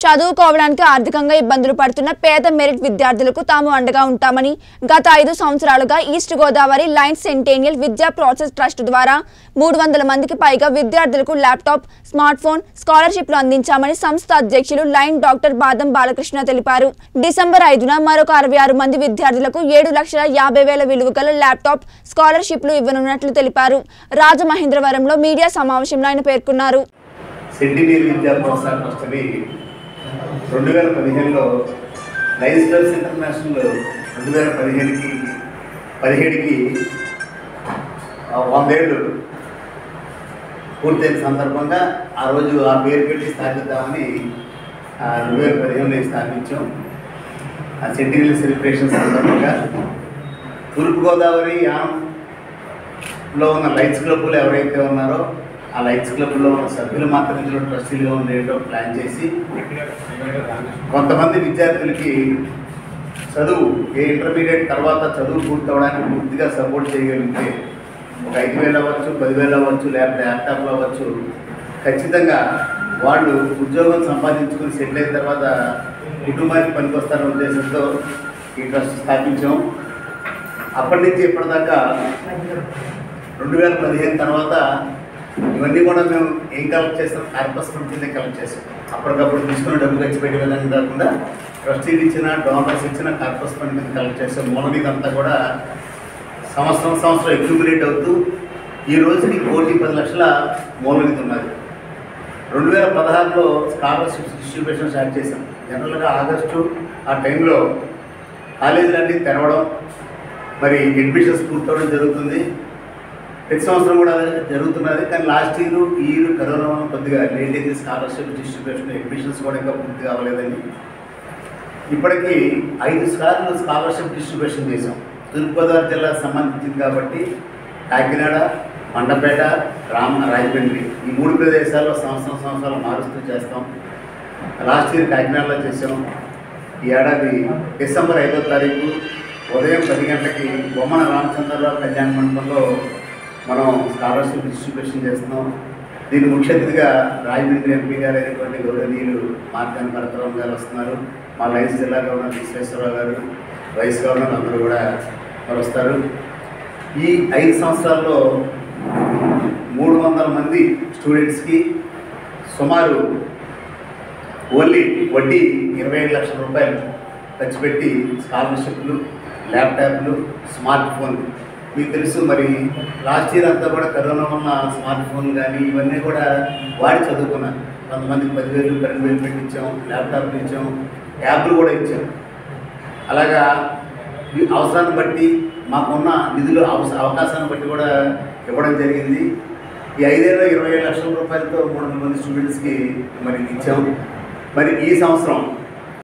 చదువుకోవడానికి ఆర్థికంగా ఇబ్బందులు పడుతున్న పేద మెరిట్ విద్యార్థులకు తాము అండగా ఉంటామని గత ఐదు సంవత్సరాలుగా ఈస్ట్ గోదావరి లైన్స్ సెంటేనియల్ విద్యా ప్రాసెస్ ట్రస్ట్ ద్వారా మూడు వందల మందికి పైగా విద్యార్థులకు ల్యాప్టాప్ స్మార్ట్ ఫోన్ స్కాలర్షిప్లు అందించామని సంస్థ అధ్యక్షులు లైన్ డాక్టర్ బాదం బాలకృష్ణ తెలిపారు డిసెంబర్ ఐదున మరొక అరవై ఆరు మంది విద్యార్థులకు ఏడు లక్షల యాభై వేల విలువ గల ల్యాప్టాప్ స్కాలర్షిప్లు ఇవ్వనున్నట్లు తెలిపారు రాజమహేంద్రవరంలో మీడియా సమావేశంలో ఆయన పేర్కొన్నారు సెంటినరీ విద్యా ప్రోత్సాహ ట్రస్ట్ని రెండు వేల పదిహేనులో లైన్ స్టర్స్ ఇంటర్నేషనల్ రెండు వేల పదిహేనుకి పదిహేడుకి ఆ, వందేళ్ళు పూర్తయిన సందర్భంగా ఆ రోజు ఆ పేరు పెట్టి స్థాపిద్దామని ఆ, రెండు వేల పదిహేనులో స్థాపించాం ఆ సెంటినరీ సెలబ్రేషన్ సందర్భంగా తూర్పుగోదావరి యానంలో ఉన్న లైట్స్ క్లబ్లు ఎవరైతే ఉన్నారో ఆ లైట్స్ క్లబ్లో ఉన్న సభ్యులు మాత్రం ఇందులో ట్రస్టీలుగా ఉండేటో ప్లాన్ చేసి కొంతమంది విద్యార్థులకి చదువు ఏ ఇంటర్మీడియట్ తర్వాత చదువు పూర్తవడానికి పూర్తిగా సపోర్ట్ చేయగలిగితే ఒక ఐదు వేలు అవ్వచ్చు పదివేలు అవ్వచ్చు లేకపోతే ల్యాప్టాప్లు అవ్వచ్చు ఖచ్చితంగా వాళ్ళు ఉద్యోగం సంపాదించుకుని సెటిల్ అయిన తర్వాత కుటుంబానికి పనికొస్తారనే ఉద్దేశంతో ఈ ట్రస్ట్ స్థాపించాం అప్పటి నుంచి ఇప్పటిదాకా రెండు వేల పదిహేను తర్వాత ఇవన్నీ కూడా మేము ఏం కలెక్ట్ చేస్తాం కార్పస్ ఫండ్ కింద కలెక్ట్ చేస్తాం అప్పటికప్పుడు తీసుకున్న డబ్బు ఖర్చు పెట్టే విధంగా కాకుండా ట్రస్టీలు ఇచ్చిన డోనర్స్ ఇచ్చిన కార్పస్ ఫండ్ కింద కలెక్ట్ చేస్తాం మూల మీద అంతా కూడా సంవత్సరం సంవత్సరం అక్యూములేట్ అవుతూ ఈ రోజుకి కోటి పది లక్షల మూల నిధి ఉన్నది రెండు వేల పదహారులో స్కాలర్షిప్స్ డిస్ట్రిబ్యూషన్ స్టార్ట్ చేశాం జనరల్గా ఆగస్టు ఆ టైంలో కాలేజీలన్నీ తెరవడం మరి అడ్మిషన్స్ పూర్తవడం జరుగుతుంది ప్రతి సంవత్సరం కూడా అదే జరుగుతున్నది కానీ లాస్ట్ ఇయర్ ఈ ఇయర్ కరోనా వల్ల కొద్దిగా లేట్ అయింది స్కాలర్షిప్ డిస్ట్రిబ్యూషన్ అడ్మిషన్స్ కూడా ఇంకా పూర్తి కావలేదని ఇప్పటికీ ఐదు సార్లు స్కాలర్షిప్ డిస్ట్రిబ్యూషన్ చేసాం తూర్పుగోదావరి జిల్లాకు సంబంధించింది కాబట్టి కాకినాడ మండపేట రామ రాజమండ్రి ఈ మూడు ప్రదేశాల్లో సంవత్సరం సంవత్సరాలు మారుస్తూ చేస్తాం లాస్ట్ ఇయర్ కాకినాడలో చేసాం ఈ ఏడాది డిసెంబర్ ఐదో తారీఖు ఉదయం పది గంటలకి బొమ్మన రామచంద్రరావు కళ్యాణ మండపంలో మనం స్కాలర్షిప్ డిస్ట్రిబ్యూషన్ చేస్తున్నాం దీని ముఖ్య అతిథిగా రాజమండ్రి ఎంపీ గారు అయినటువంటి గౌరవనీయులు మార్గాన్ భరతరావు గారు వస్తున్నారు మా లైన్స్ జిల్లా గవర్నర్ విశ్వేశ్వరరావు గారు వైస్ గవర్నర్ అందరూ కూడా మరి వస్తారు ఈ ఐదు సంవత్సరాల్లో మూడు వందల మంది స్టూడెంట్స్కి సుమారు ఓన్లీ వడ్డీ ఇరవై ఐదు లక్షల రూపాయలు ఖర్చు పెట్టి స్కాలర్షిప్లు ల్యాప్టాప్లు స్మార్ట్ ఫోన్ మీకు తెలుసు మరి లాస్ట్ ఇయర్ అంతా కూడా కరోనా వల్ల స్మార్ట్ ఫోన్ కానీ ఇవన్నీ కూడా వాడి చదువుకున్నారు కొంతమందికి పదివేలు పన్నెండు వేలు పెట్టి ఇచ్చాం ల్యాప్టాప్లు ఇచ్చాం ట్యాబ్లు కూడా ఇచ్చాం అలాగా ఈ అవసరాన్ని బట్టి మాకున్న నిధులు అవస- అవకాశాన్ని బట్టి కూడా ఇవ్వడం జరిగింది ఈ ఐదేళ్ళ ఇరవై ఏడు లక్షల రూపాయలతో మూడు వందల మంది స్టూడెంట్స్కి మరి ఇచ్చాం మరి ఈ సంవత్సరం